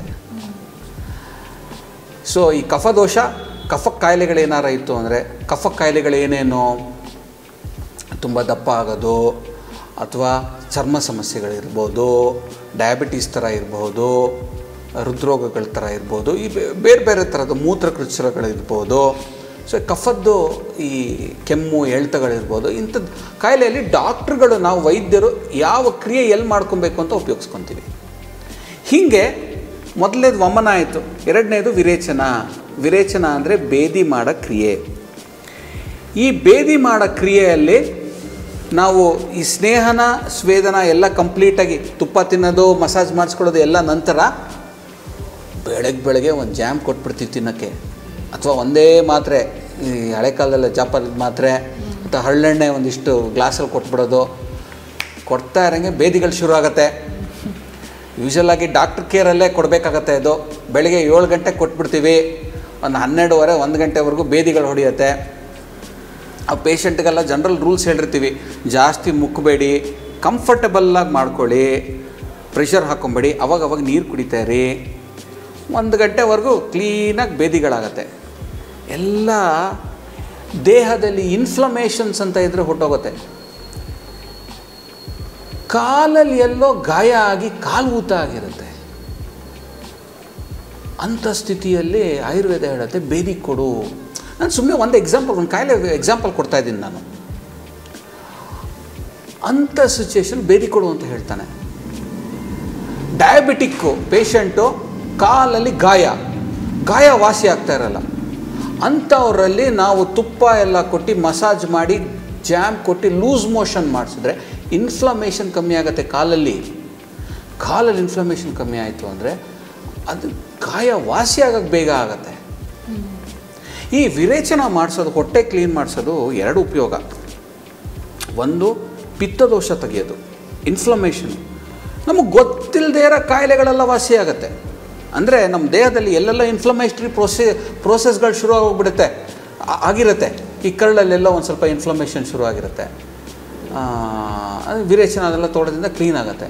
ಸೊ ಈ ಕಫದೋಷ ಕಫ ಕಾಯಿಲೆಗಳೇನಾರ ಇತ್ತು ಅಂದರೆ ಕಫ ಕಾಯಿಲೆಗಳೇನೇನು ತುಂಬ ದಪ್ಪ ಆಗೋದು ಅಥವಾ ಚರ್ಮ ಸಮಸ್ಯೆಗಳಿರ್ಬೋದು ಡಯಾಬಿಟೀಸ್ ಥರ ಇರ್ಬೋದು ಹೃದ್ರೋಗಗಳ ಥರ ಇರ್ಬೋದು ಈ ಬೇ- ಬೇರೆ ಬೇರೆ ಥರದ ಮೂತ್ರಕೃಚ್ಛರಗಳಿರ್ಬೋದು ಸೊ ಕಫದ್ದು ಈ ಕೆಮ್ಮು ಎಳ್ತಗಳಿರ್ಬೋದು ಇಂಥದ್ದು ಕಾಯಿಲೆಯಲ್ಲಿ ಡಾಕ್ಟ್ರುಗಳು ನಾವು ವೈದ್ಯರು ಯಾವ ಕ್ರಿಯೆ ಎಲ್ಲಿ ಮಾಡ್ಕೊಬೇಕು ಅಂತ ಉಪಯೋಗಿಸ್ಕೊತೀವಿ ಹೀಗೆ ಮೊದಲನೇದು ವಮನ ಆಯಿತು ಎರಡನೇದು ವಿರೇಚನ ವಿರೇಚನ ಅಂದರೆ ಬೇದಿ ಮಾಡೋ ಕ್ರಿಯೆ ಈ ಬೇದಿ ಮಾಡೋ ಕ್ರಿಯೆಯಲ್ಲಿ ನಾವು ಈ ಸ್ನೇಹನ ಸ್ವೇದನ ಎಲ್ಲ ಕಂಪ್ಲೀಟಾಗಿ ತುಪ್ಪ ತಿನ್ನೋದು ಮಸಾಜ್ ಮಾಡಿಸ್ಕೊಳ್ಳೋದು ಎಲ್ಲ ನಂತರ ಬೆಳಗ್ಗೆ ಬೆಳಗ್ಗೆ ಒಂದು ಜಾಮ್ ಕೊಟ್ಬಿಡ್ತೀವಿ ತಿನ್ನೋಕ್ಕೆ ಅಥವಾ ಒಂದೇ ಮಾತ್ರೆ ಈ ಹಳೆ ಕಾಲದಲ್ಲಿ ಜಾಪಲ್ ಮಾತ್ರೆ ಅಥವಾ ಹರಳೆಣ್ಣೆ ಒಂದಿಷ್ಟು ಗ್ಲಾಸಲ್ಲಿ ಕೊಟ್ಬಿಡೋದು ಕೊಡ್ತಾ ಇರೋಂಗೆ ಬೇದಿಗಳು ಶುರು ಆಗುತ್ತೆ ಯೂಶಲಾಗಿ ಡಾಕ್ಟ್ರ್ ಕೇರಲ್ಲೇ ಕೊಡಬೇಕಾಗತ್ತೆ ಇದು ಬೆಳಿಗ್ಗೆ ಏಳು ಗಂಟೆಗೆ ಕೊಟ್ಬಿಡ್ತೀವಿ ಒಂದು ಹನ್ನೆರಡುವರೆ ಒಂದು ಗಂಟೆವರೆಗೂ ಬೇದಿಗಳು ಹೊಡೆಯುತ್ತೆ ಆ ಪೇಷಂಟ್ಗೆಲ್ಲ ಜನರಲ್ ರೂಲ್ಸ್ ಹೇಳಿರ್ತೀವಿ ಜಾಸ್ತಿ ಮುಕ್ಕಬೇಡಿ ಕಂಫರ್ಟಬಲ್ಲಾಗಿ ಮಾಡ್ಕೊಳ್ಳಿ ಪ್ರೆಷರ್ ಹಾಕ್ಕೊಂಬೇಡಿ ಅವಾಗ ಅವಾಗ ನೀರು ಕುಡಿತಾ ಇರಿ ಒಂದು ಗಂಟೆವರೆಗೂ ಕ್ಲೀನಾಗಿ ಬೇದಿಗಳಾಗತ್ತೆ ಎಲ್ಲ ದೇಹದಲ್ಲಿ ಇನ್ಫ್ಲಮೇಷನ್ಸ್ ಅಂತ ಇದ್ದರೆ ಹೊಟ್ಟೋಗುತ್ತೆ ಕಾಲಲ್ಲಿ ಎಲ್ಲೋ ಗಾಯ ಆಗಿ ಕಾಲು ಊತ ಆಗಿರುತ್ತೆ ಅಂಥ ಸ್ಥಿತಿಯಲ್ಲಿ ಆಯುರ್ವೇದ ಹೇಳುತ್ತೆ ಬೇದಿ ಕೊಡು ನಾನು ಸುಮ್ಮನೆ ಒಂದು ಎಕ್ಸಾಂಪಲ್ ಒಂದು ಕಾಯಿಲೆ ಎಕ್ಸಾಂಪಲ್ ಕೊಡ್ತಾ ಇದ್ದೀನಿ ನಾನು ಅಂಥ ಸಿಚುವೇಶನ್ ಬೇದಿ ಕೊಡು ಅಂತ ಹೇಳ್ತಾನೆ ಡಯಾಬಿಟಿಕ್ಕು ಪೇಷಂಟು ಕಾಲಲ್ಲಿ ಗಾಯ ಗಾಯ ವಾಸಿ ಆಗ್ತಾ ಇರಲ್ಲ ಅಂಥವರಲ್ಲಿ ನಾವು ತುಪ್ಪ ಎಲ್ಲ ಕೊಟ್ಟು ಮಸಾಜ್ ಮಾಡಿ ಜಾಮ್ ಕೊಟ್ಟು ಲೂಸ್ ಮೋಷನ್ ಮಾಡಿಸಿದ್ರೆ ಇನ್ಫ್ಲಮೇಷನ್ ಕಮ್ಮಿ ಆಗುತ್ತೆ ಕಾಲಲ್ಲಿ ಕಾಲಲ್ಲಿ ಇನ್ಫ್ಲಮೇಷನ್ ಕಮ್ಮಿ ಆಯಿತು ಅಂದರೆ ಅದು ಗಾಯ ವಾಸಿ ಆಗೋಕ್ಕೆ ಬೇಗ ಆಗುತ್ತೆ ಈ ವಿರೇಚನ ಮಾಡಿಸೋದು ಹೊಟ್ಟೆ ಕ್ಲೀನ್ ಮಾಡಿಸೋದು ಎರಡು ಉಪಯೋಗ ಒಂದು ಪಿತ್ತದೋಷ ತೆಗೆಯೋದು ಇನ್ಫ್ಲಮೇಷನ್ ನಮಗೆ ಗೊತ್ತಿಲ್ಲದೇ ಇರೋ ಕಾಯಿಲೆಗಳೆಲ್ಲ ವಾಸಿ ಆಗುತ್ತೆ ಅಂದರೆ ನಮ್ಮ ದೇಹದಲ್ಲಿ ಎಲ್ಲೆಲ್ಲ ಇನ್ಫ್ಲಮೇಷರಿ ಪ್ರೋಸೆ ಪ್ರೋಸೆಸ್ಗಳು ಶುರು ಆಗೋಗ್ಬಿಡುತ್ತೆ ಆ- ಆಗಿರುತ್ತೆ ಈ ಕರಳಲ್ಲೆಲ್ಲ ಒಂದು ಸ್ವಲ್ಪ ಇನ್ಫ್ಲಮೇಷನ್ ಶುರು ಆಗಿರುತ್ತೆ ಆ, ಅದು ವಿರೇಚನ ಅದೆಲ್ಲ ತೋಡೋದ್ರಿಂದ ಕ್ಲೀನ್ ಆಗುತ್ತೆ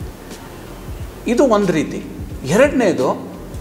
ಇದು ಒಂದು ರೀತಿ ಎರಡನೇದು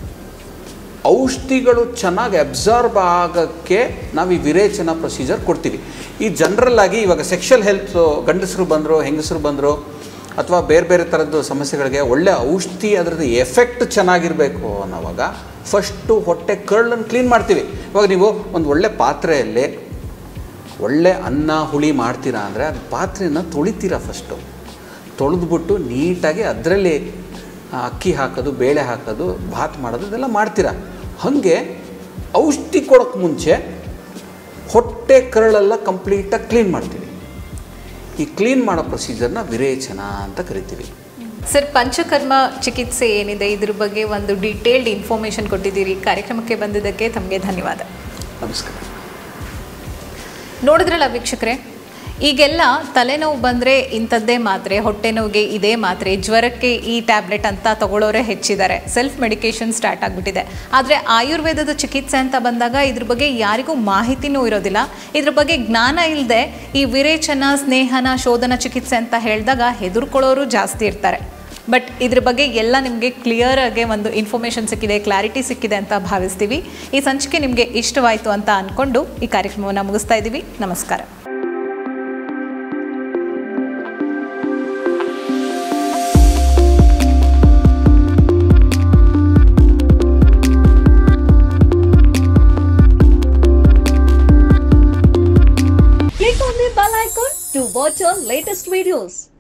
ಔಷಧಿಗಳು ಚೆನ್ನಾಗಿ ಅಬ್ಸಾರ್ಬ್ ಆಗೋಕ್ಕೆ ನಾವು ಈ ವಿರೇಚನ ಪ್ರೊಸೀಜರ್ ಕೊಡ್ತೀವಿ ಈ ಜನರಲ್ ಆಗಿ ಇವಾಗ ಸೆಕ್ಷುವಲ್ ಹೆಲ್ತ್ ಗಂಡಸರು ಬಂದರು ಹೆಂಗಸರು ಬಂದರು ಅಥವಾ ಬೇರೆ ಬೇರೆ ಥರದ್ದು ಸಮಸ್ಯೆಗಳಿಗೆ ಒಳ್ಳೆ ಔಷಧಿ ಅದರದ್ದು ಎಫೆಕ್ಟ್ ಚೆನ್ನಾಗಿರಬೇಕು ಅನ್ನೋವಾಗ ಫಸ್ಟು ಹೊಟ್ಟೆ ಕರ್ಳನ್ನು ಕ್ಲೀನ್ ಮಾಡ್ತೀವಿ ಇವಾಗ ನೀವು ಒಂದು ಒಳ್ಳೆ ಪಾತ್ರೆಯಲ್ಲಿ ಒಳ್ಳೆ ಅನ್ನ ಹುಳಿ ಮಾಡ್ತೀರಾ ಅಂದರೆ ಅದು ಪಾತ್ರೆನ ತೊಳಿತೀರಾ ಫಸ್ಟು ತೊಳೆದ್ಬಿಟ್ಟು ನೀಟಾಗಿ ಅದರಲ್ಲಿ ಅಕ್ಕಿ ಹಾಕೋದು ಬೇಳೆ ಹಾಕೋದು ಭಾತ್ ಮಾಡೋದು ಇದೆಲ್ಲ ಮಾಡ್ತೀರಾ ಹಾಗೆ ಔಷಧಿ ಕೊಡೋಕ್ಕೆ ಮುಂಚೆ ಹೊಟ್ಟೆ ಕರಳೆಲ್ಲ ಕಂಪ್ಲೀಟಾಗಿ ಕ್ಲೀನ್ ಮಾಡ್ತೀವಿ ಈ ಕ್ಲೀನ್ ಮಾಡೋ ಪ್ರೊಸೀಜರ್ನ ವಿರೇಚನ ಅಂತ ಕರಿತೀವಿ
ಸರ್ ಪಂಚಕರ್ಮ ಚಿಕಿತ್ಸೆ ಏನಿದೆ ಇದ್ರ ಬಗ್ಗೆ ಒಂದು ಡೀಟೇಲ್ಡ್ ಇನ್ಫಾರ್ಮೇಷನ್ ಕೊಟ್ಟಿದ್ದೀರಿ ಕಾರ್ಯಕ್ರಮಕ್ಕೆ ಬಂದಿದ್ದಕ್ಕೆ ತಮಗೆ ಧನ್ಯವಾದ
ನಮಸ್ಕಾರ
ನೋಡಿದ್ರಲ್ಲ ವೀಕ್ಷಕರೇ ಈಗೆಲ್ಲ ತಲೆನೋವು ಬಂದರೆ ಇಂಥದ್ದೇ ಮಾತ್ರೆ ಹೊಟ್ಟೆ ನೋವಿಗೆ ಇದೇ ಮಾತ್ರೆ ಜ್ವರಕ್ಕೆ ಈ ಟ್ಯಾಬ್ಲೆಟ್ ಅಂತ ತಗೊಳ್ಳೋರೇ ಹೆಚ್ಚಿದ್ದಾರೆ ಸೆಲ್ಫ್ ಮೆಡಿಕೇಶನ್ ಸ್ಟಾರ್ಟ್ ಆಗಿಬಿಟ್ಟಿದೆ ಆದರೆ ಆಯುರ್ವೇದದ ಚಿಕಿತ್ಸೆ ಅಂತ ಬಂದಾಗ ಇದ್ರ ಬಗ್ಗೆ ಯಾರಿಗೂ ಮಾಹಿತಿನೂ ಇರೋದಿಲ್ಲ ಇದ್ರ ಬಗ್ಗೆ ಜ್ಞಾನ ಇಲ್ಲದೆ ಈ ವಿರೇಚನ ಸ್ನೇಹನ ಶೋಧನ ಚಿಕಿತ್ಸೆ ಅಂತ ಹೇಳಿದಾಗ ಹೆದರ್ಕೊಳ್ಳೋರು ಜಾಸ್ತಿ ಇರ್ತಾರೆ ಬಟ್ ಇದ್ರ ಬಗ್ಗೆ ಎಲ್ಲ ನಿಮಗೆ ಕ್ಲಿಯರ್ ಆಗಿ ಒಂದು ಇನ್ಫಾರ್ಮೇಷನ್ ಸಿಕ್ಕಿದೆ ಕ್ಲಾರಿಟಿ ಸಿಕ್ಕಿದೆ ಅಂತ ಭಾವಿಸ್ತೀವಿ ಈ ಸಂಚಿಕೆ ನಿಮಗೆ ಇಷ್ಟವಾಯಿತು ಅಂತ ಅಂದ್ಕೊಂಡು ಈ ಕಾರ್ಯಕ್ರಮವನ್ನು ಮುಗಿಸ್ತಾ ಇದ್ದೀವಿ ನಮಸ್ಕಾರ
Click on the bell icon to watch our latest videos.